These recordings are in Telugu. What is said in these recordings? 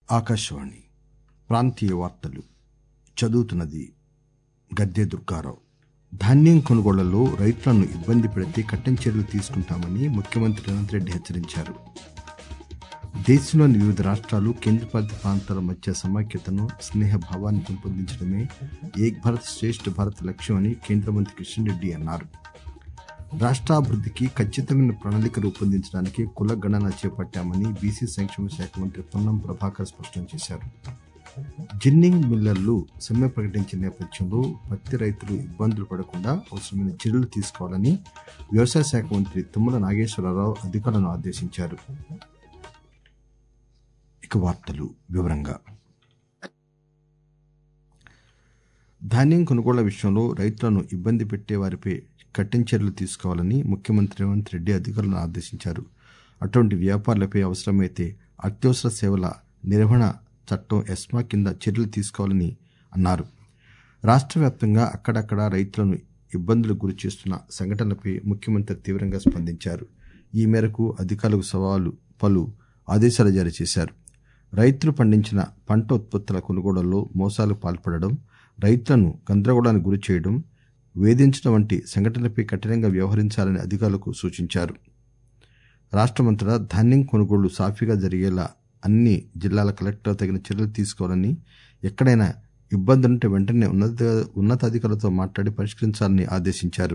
ఆకాశవాణి ప్రాంతీయ వార్తలు చదువుతున్నది గద్దె దుర్గారావు ధాన్యం కొనుగోళ్లలో రైతులను ఇబ్బంది పెడితే కఠిన చర్యలు తీసుకుంటామని ముఖ్యమంత్రి రేవంత్ రెడ్డి హెచ్చరించారు దేశంలోని వివిధ రాష్ట్రాలు కేంద్రపాలిత ప్రాంతాల మధ్య సమైక్యతను స్నేహ భావాన్ని పెంపొందించడమే ఏక్ భారత్ శ్రేష్ఠ భారత్ లక్ష్యమని కేంద్ర మంత్రి కిషన్ రెడ్డి అన్నారు రాష్ట్రాభివృద్ధికి ఖచ్చితమైన ప్రణాళిక రూపొందించడానికి కుల గణన చేపట్టామని బీసీ సంక్షేమ శాఖ మంత్రి పొన్నం ప్రభాకర్ స్పష్టం చేశారు జిన్నింగ్ మిల్లర్లు సమ్మె ప్రకటించిన నేపథ్యంలో పత్తి రైతులు ఇబ్బందులు పడకుండా అవసరమైన చర్యలు తీసుకోవాలని వ్యవసాయ శాఖ మంత్రి తుమ్మల నాగేశ్వరరావు అధికారులను ఆదేశించారు ఇక వార్తలు వివరంగా ధాన్యం కొనుగోళ్ల విషయంలో రైతులను ఇబ్బంది పెట్టే వారిపై కఠిన చర్యలు తీసుకోవాలని ముఖ్యమంత్రి రేవంత్ రెడ్డి అధికారులను ఆదేశించారు అటువంటి వ్యాపారులపై అవసరమైతే అత్యవసర సేవల నిర్వహణ చట్టం ఎస్మా కింద చర్యలు తీసుకోవాలని అన్నారు రాష్ట్ర వ్యాప్తంగా అక్కడక్కడ రైతులను ఇబ్బందులకు గురి చేస్తున్న సంఘటనలపై ముఖ్యమంత్రి తీవ్రంగా స్పందించారు ఈ మేరకు అధికారులకు సవాలు పలు ఆదేశాలు జారీ చేశారు రైతులు పండించిన పంట ఉత్పత్తుల కొనుగోళ్లలో మోసాలకు పాల్పడడం రైతులను గందరగోళానికి గురి చేయడం వేధించడం వంటి సంఘటనలపై కఠినంగా వ్యవహరించాలని అధికారులకు సూచించారు రాష్టమంతటా ధాన్యం కొనుగోళ్లు సాఫీగా జరిగేలా అన్ని జిల్లాల కలెక్టర్ తగిన చర్యలు తీసుకోవాలని ఎక్కడైనా ఇబ్బందులుంటే వెంటనే ఉన్నత ఉన్నతాధికారులతో మాట్లాడి పరిష్కరించాలని ఆదేశించారు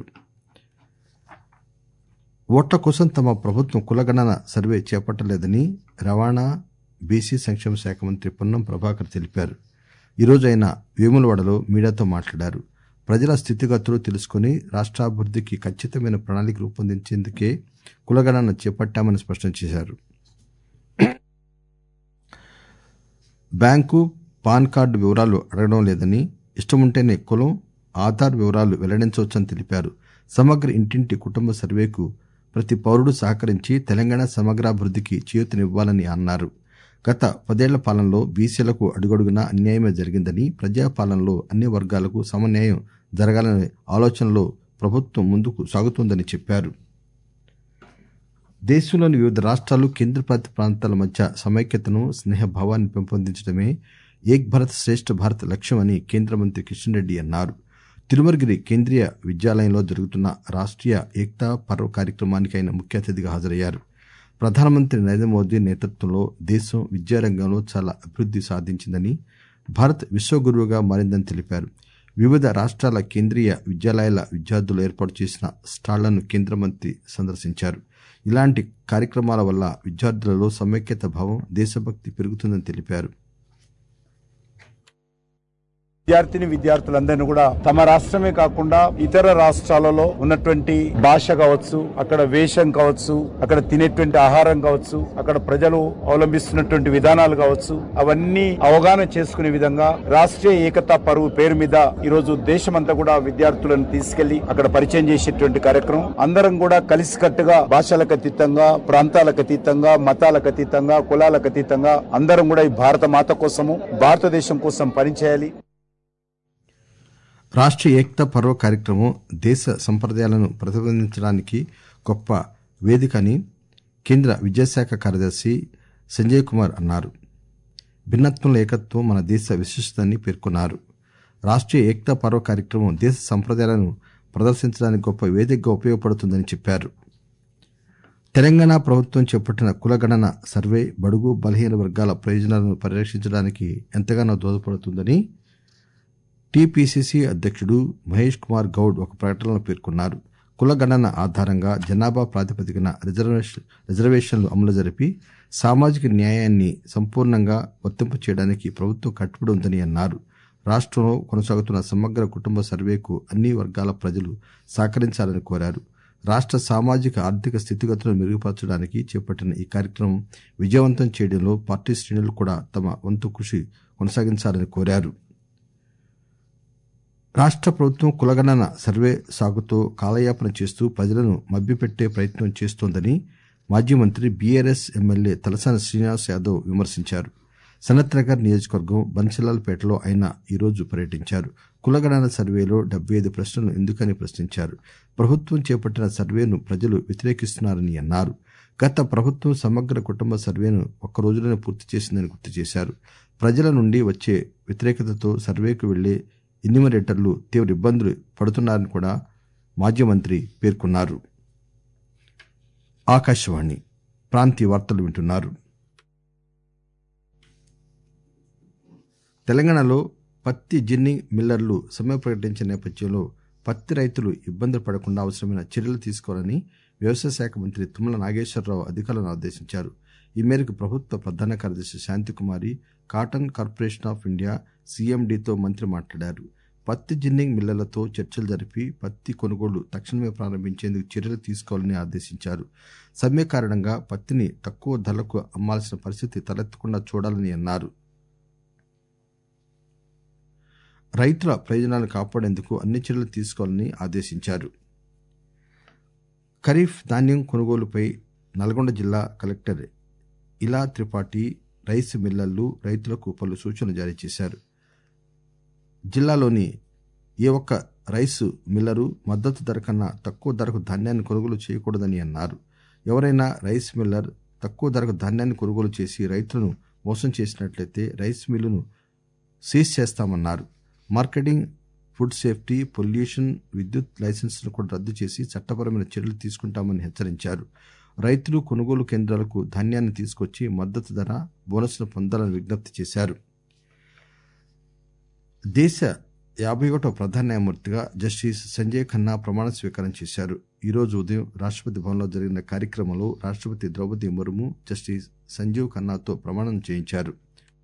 ఓట్ల కోసం తమ ప్రభుత్వం కులగణన సర్వే చేపట్టలేదని రవాణా బీసీ సంక్షేమ శాఖ మంత్రి పొన్నం ప్రభాకర్ తెలిపారు ఈరోజు ఆయన వేములవాడలో మీడియాతో మాట్లాడారు ప్రజల స్థితిగతులు తెలుసుకుని రాష్ట్రాభివృద్ధికి ఖచ్చితమైన ప్రణాళిక రూపొందించేందుకే కులగణన చేపట్టామని స్పష్టం చేశారు బ్యాంకు పాన్ కార్డు వివరాలు అడగడం లేదని ఇష్టముంటేనే కులం ఆధార్ వివరాలు వెల్లడించవచ్చని తెలిపారు సమగ్ర ఇంటింటి కుటుంబ సర్వేకు ప్రతి పౌరుడు సహకరించి తెలంగాణ సమగ్రాభివృద్ధికి చేయూతనివ్వాలని అన్నారు గత పదేళ్ల పాలనలో బీసీలకు అడుగడుగునా అన్యాయమే జరిగిందని ప్రజాపాలనలో అన్ని వర్గాలకు సమన్యాయం జరగాలనే ఆలోచనలో ప్రభుత్వం ముందుకు సాగుతోందని చెప్పారు దేశంలోని వివిధ రాష్ట్రాలు కేంద్రపాలిత ప్రాంతాల మధ్య సమైక్యతను స్నేహభావాన్ని పెంపొందించడమే ఏక్ భారత్ శ్రేష్ఠ భారత్ లక్ష్యమని కేంద్ర మంత్రి కిషన్ రెడ్డి అన్నారు తిరుమలగిరి కేంద్రీయ విద్యాలయంలో జరుగుతున్న రాష్ట్రీయ ఏక్తా పర్వ్ కార్యక్రమానికి ఆయన ముఖ్య అతిథిగా హాజరయ్యారు ప్రధానమంత్రి నరేంద్ర మోదీ నేతృత్వంలో దేశం విద్యారంగంలో చాలా అభివృద్ది సాధించిందని భారత్ విశ్వగురువుగా మారిందని తెలిపారు వివిధ రాష్ట్రాల కేంద్రీయ విద్యాలయాల విద్యార్థులు ఏర్పాటు చేసిన స్టాళ్లను కేంద్ర మంత్రి సందర్శించారు ఇలాంటి కార్యక్రమాల వల్ల విద్యార్థులలో సమైక్యత భావం దేశభక్తి పెరుగుతుందని తెలిపారు విద్యార్థిని విద్యార్థులందరినీ కూడా తమ రాష్ట్రమే కాకుండా ఇతర రాష్ట్రాలలో ఉన్నటువంటి భాష కావచ్చు అక్కడ వేషం కావచ్చు అక్కడ తినేటువంటి ఆహారం కావచ్చు అక్కడ ప్రజలు అవలంబిస్తున్నటువంటి విధానాలు కావచ్చు అవన్నీ అవగాహన చేసుకునే విధంగా రాష్ట్రీయ ఏకతా పరువు పేరు మీద ఈ రోజు దేశమంతా కూడా విద్యార్థులను తీసుకెళ్లి అక్కడ పరిచయం చేసేటువంటి కార్యక్రమం అందరం కూడా కలిసికట్టుగా భాషలకు అతీతంగా ప్రాంతాలకు అతీతంగా మతాలకు అతీతంగా కులాలకు అతీతంగా అందరం కూడా ఈ భారత మాత కోసము భారతదేశం కోసం పనిచేయాలి రాష్ట్రీయ ఏక్తా పర్వ కార్యక్రమం దేశ సంప్రదాయాలను ప్రతిబింబించడానికి గొప్ప వేదిక అని కేంద్ర విద్యాశాఖ కార్యదర్శి సంజయ్ కుమార్ అన్నారు భిన్నత్వంలో ఏకత్వం మన దేశ విశిష్టతని పేర్కొన్నారు రాష్ట్రీయ ఏక్తా పర్వ కార్యక్రమం దేశ సంప్రదాయాలను ప్రదర్శించడానికి గొప్ప వేదికగా ఉపయోగపడుతుందని చెప్పారు తెలంగాణ ప్రభుత్వం చేపట్టిన కులగణన సర్వే బడుగు బలహీన వర్గాల ప్రయోజనాలను పరిరక్షించడానికి ఎంతగానో దోహదపడుతుందని టీపీసీసీ అధ్యక్షుడు మహేష్ కుమార్ గౌడ్ ఒక ప్రకటనలో పేర్కొన్నారు కులగణన ఆధారంగా జనాభా ప్రాతిపదికన రిజర్వేషన్లు అమలు జరిపి సామాజిక న్యాయాన్ని సంపూర్ణంగా వర్తింపు చేయడానికి ప్రభుత్వం కట్టుబడి ఉందని అన్నారు రాష్ట్రంలో కొనసాగుతున్న సమగ్ర కుటుంబ సర్వేకు అన్ని వర్గాల ప్రజలు సహకరించాలని కోరారు రాష్ట్ర సామాజిక ఆర్థిక స్థితిగతులను మెరుగుపరచడానికి చేపట్టిన ఈ కార్యక్రమం విజయవంతం చేయడంలో పార్టీ శ్రేణులు కూడా తమ వంతు కృషి కొనసాగించాలని కోరారు రాష్ట్ర ప్రభుత్వం కులగణన సర్వే సాగుతో కాలయాపన చేస్తూ ప్రజలను మభ్యపెట్టే ప్రయత్నం చేస్తోందని మాజీ మంత్రి బీఆర్ఎస్ ఎమ్మెల్యే తలసాని శ్రీనివాస్ యాదవ్ విమర్శించారు సనత్ నగర్ నియోజకవర్గం బన్సిలాల్పేటలో ఆయన ఈరోజు పర్యటించారు కులగణన సర్వేలో డెబ్బై ఐదు ప్రశ్నలు ఎందుకని ప్రశ్నించారు ప్రభుత్వం చేపట్టిన సర్వేను ప్రజలు వ్యతిరేకిస్తున్నారని అన్నారు గత ప్రభుత్వం సమగ్ర కుటుంబ సర్వేను ఒక్క రోజులోనే పూర్తి చేసిందని గుర్తు చేశారు ప్రజల నుండి వచ్చే వ్యతిరేకతతో సర్వేకు వెళ్లే ఎన్యూమరేటర్లు తీవ్ర ఇబ్బందులు పడుతున్నారని కూడా మాజీ మంత్రి పేర్కొన్నారు ఆకాశవాణి ప్రాంతీయ వార్తలు వింటున్నారు తెలంగాణలో పత్తి జిన్నింగ్ మిల్లర్లు సమ్మె ప్రకటించిన నేపథ్యంలో పత్తి రైతులు ఇబ్బందులు పడకుండా అవసరమైన చర్యలు తీసుకోవాలని వ్యవసాయ శాఖ మంత్రి తుమ్మల నాగేశ్వరరావు అధికారులను ఆదేశించారు ఈ మేరకు ప్రభుత్వ ప్రధాన కార్యదర్శి Shanthi Kumari cotton corporation of India సీఎండీతో మంత్రి మాట్లాడారు పత్తి జిన్నింగ్ మిల్లర్లతో చర్చలు జరిపి పత్తి కొనుగోలు తక్షణమే ప్రారంభించేందుకు చర్యలు తీసుకోవాలని ఆదేశించారు సమ్మె కారణంగా పత్తిని తక్కువ ధరలకు అమ్మాల్సిన పరిస్థితి తలెత్తకుండా చూడాలని అన్నారు రైతుల ప్రయోజనాలను కాపాడేందుకు అన్ని చర్యలు తీసుకోవాలని ఆదేశించారు ఖరీఫ్ ధాన్యం కొనుగోలుపై నల్గొండ జిల్లా కలెక్టర్ ఇలా త్రిపాఠి రైస్ మిల్లర్లు రైతులకు పలు సూచనలు జారీ చేశారు జిల్లాలోని ఏ ఒక్క రైసు మిల్లరు మద్దతు ధర కన్నా తక్కువ ధరకు ధాన్యాన్ని కొనుగోలు చేయకూడదని అన్నారు ఎవరైనా రైస్ మిల్లర్ తక్కువ ధరకు ధాన్యాన్ని కొనుగోలు చేసి రైతులను మోసం చేసినట్లయితే రైస్ మిల్లును సీజ్ చేస్తామన్నారు మార్కెటింగ్ ఫుడ్ సేఫ్టీ పొల్యూషన్ విద్యుత్ లైసెన్సులు కూడా రద్దు చేసి చట్టపరమైన చర్యలు తీసుకుంటామని హెచ్చరించారు రైతులు కొనుగోలు కేంద్రాలకు ధాన్యాన్ని తీసుకొచ్చి మద్దతు ధర బోనస్ను పొందాలని విజ్ఞప్తి చేశారు దేశ యాభై ఒకటో ప్రధాన న్యాయమూర్తిగా జస్టిస్ సంజయ్ ఖన్నా ప్రమాణ స్వీకారం చేశారు ఈ రోజు ఉదయం రాష్ట్రపతి భవన్లో జరిగిన కార్యక్రమంలో రాష్ట్రపతి ద్రౌపది ముర్ము జస్టిస్ సంజీవ్ ఖన్నాతో ప్రమాణం చేయించారు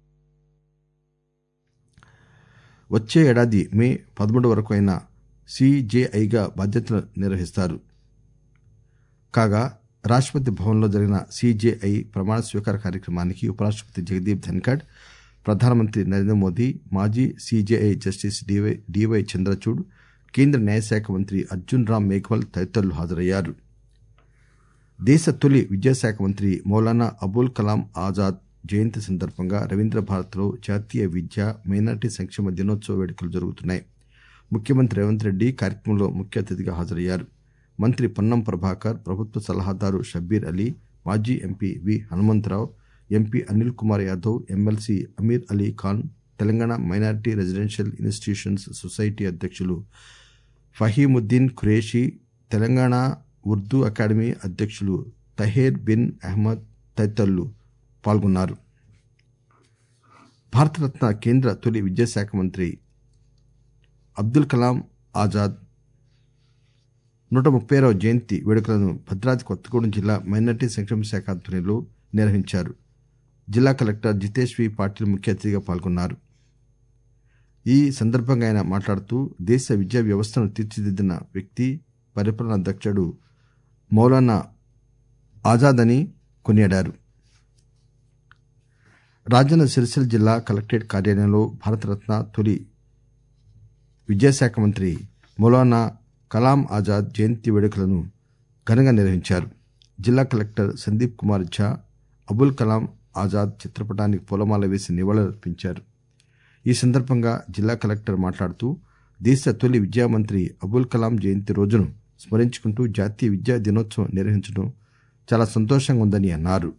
వచ్చే ఏడాది మే పదమూడు వరకు ఆయన సిజేఐగా బాధ్యతలు నిర్వహిస్తారు కాగా రాష్ట్రపతి భవన్లో జరిగిన సిజేఐ ప్రమాణ స్వీకార కార్యక్రమానికి ఉపరాష్ట్రపతి జగదీప్ ధన్కడ్ ప్రధానమంత్రి నరేంద్ర మోదీ మాజీ CJI justice DY DY Chandrachud కేంద్ర న్యాయశాఖ మంత్రి అర్జున్ రామ్ మేఘ్వాల్ తదితరులు హాజరయ్యారు దేశ తొలి విద్యాశాఖ మంత్రి మౌలానా అబుల్ కలాం ఆజాద్ జయంతి సందర్భంగా రవీంద్ర భారత్లో జాతీయ విద్య మైనార్టీ సంక్షేమ దినోత్సవ వేడుకలు జరుగుతున్నాయి ముఖ్యమంత్రి రేవంత్ రెడ్డి కార్యక్రమంలో ముఖ్య అతిథిగా హాజరయ్యారు మంత్రి పొన్నం ప్రభాకర్ ప్రభుత్వ సలహాదారు షబ్బీర్ అలీ మాజీ MP V Hanumantha Rao MP Anil Kumar Yadav MLC Amir Ali Khan Telangana minority residential institutions society అధ్యక్షులు ఫహీముద్దీన్ ఖురేషీ తెలంగాణ ఉర్దూ అకాడమీ అధ్యక్షులు తహేర్ బిన్ అహ్మద్ తదితరులు పాల్గొన్నారు భారతరత్న కేంద్ర తొలి విద్యాశాఖ మంత్రి అబ్దుల్ కలాం ఆజాద్ నూట ముప్పై జయంతి వేడుకలను భద్రాద్రి కొత్తగూడెం జిల్లా మైనార్టీ సంక్షేమ శాఖ ఆధ్వర్యంలో నిర్వహించారు జిల్లా కలెక్టర్ జితేష్ వి పాటిల్ ముఖ్య అతిథిగా పాల్గొన్నారు ఈ సందర్భంగా ఆయన మాట్లాడుతూ దేశ విద్యా వ్యవస్థను తీర్చిదిద్దిన వ్యక్తి పరిపాలనా దక్షుడు మౌలానా ఆజాద్ అని కొనియాడారు రాజన్న సిరిసిల్ల జిల్లా కలెక్టరేట్ కార్యాలయంలో భారతరత్న తొలి విద్యాశాఖ మంత్రి మౌలానా కలాం ఆజాద్ జయంతి వేడుకలను ఘనంగా నిర్వహించారు జిల్లా కలెక్టర్ సందీప్ కుమార్ ఝా అబుల్ కలాం ఆజాద్ చిత్రపటానికి పూలమాల వేసి నివాళులర్పించారు ఈ సందర్భంగా జిల్లా కలెక్టర్ మాట్లాడుతూ దేశ తొలి విద్యామంత్రి అబుల్ కలాం జయంతి రోజును స్మరించుకుంటూ జాతీయ విద్యా దినోత్సవం నిర్వహించడం చాలా సంతోషంగా ఉందని అన్నారు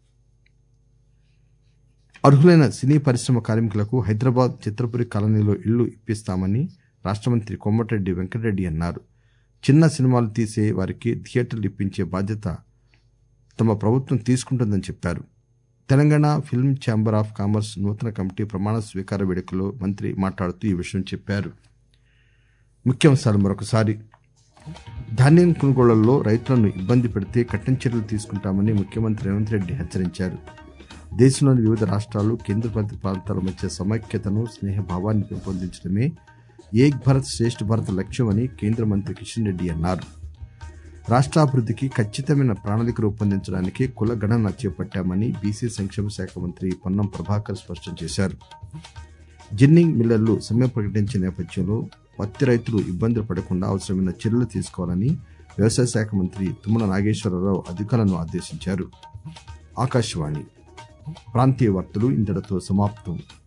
అర్హులైన సినీ పరిశ్రమ కార్మికులకు హైదరాబాద్ చిత్రపురి కాలనీలో ఇళ్లు ఇప్పిస్తామని రాష్ట మంత్రి కోమటిరెడ్డి వెంకటరెడ్డి అన్నారు చిన్న సినిమాలు తీసే వారికి థియేటర్లు ఇప్పించే బాధ్యత తమ ప్రభుత్వం తీసుకుంటుందని చెప్పారు Telangana film chamber of commerce నూతన కమిటీ ప్రమాణ స్వీకార వేడుకలో మంత్రి మాట్లాడుతూ ఈ విషయం చెప్పారు ముఖ్యాంశాలు మరొకసారి ధాన్యం కొనుగోళ్లలో రైతులను ఇబ్బంది పెడితే కఠిన చర్యలు తీసుకుంటామని ముఖ్యమంత్రి రేవంత్ రెడ్డి హెచ్చరించారు దేశంలోని వివిధ రాష్ట్రాలు కేంద్రపాలిత ప్రాంతాల మధ్య సమైక్యతను స్నేహభావాన్ని పెంపొందించడమే ఏక్ భారత్ శ్రేష్ఠ భారత్ లక్ష్యమని కేంద్ర మంత్రి కిషన్ రెడ్డి అన్నారు రాష్ట్రాభివృద్ధికి ఖచ్చితమైన ప్రణాళిక రూపొందించడానికి కుల గణన చేపట్టామని బీసీ సంక్షేమ శాఖ మంత్రి పొన్నం ప్రభాకర్ స్పష్టం చేశారు జిన్నింగ్ మిల్లర్లు సమ్మె ప్రకటించిన నేపథ్యంలో పత్తి రైతులు ఇబ్బందులు పడకుండా అవసరమైన చర్యలు తీసుకోవాలని వ్యవసాయ శాఖ మంత్రి తుమ్మల నాగేశ్వరరావు అధికారులను ఆదేశించారు ఆకాశవాణి ప్రాంతీయ వార్తలు ఇంతటితో సమాప్తం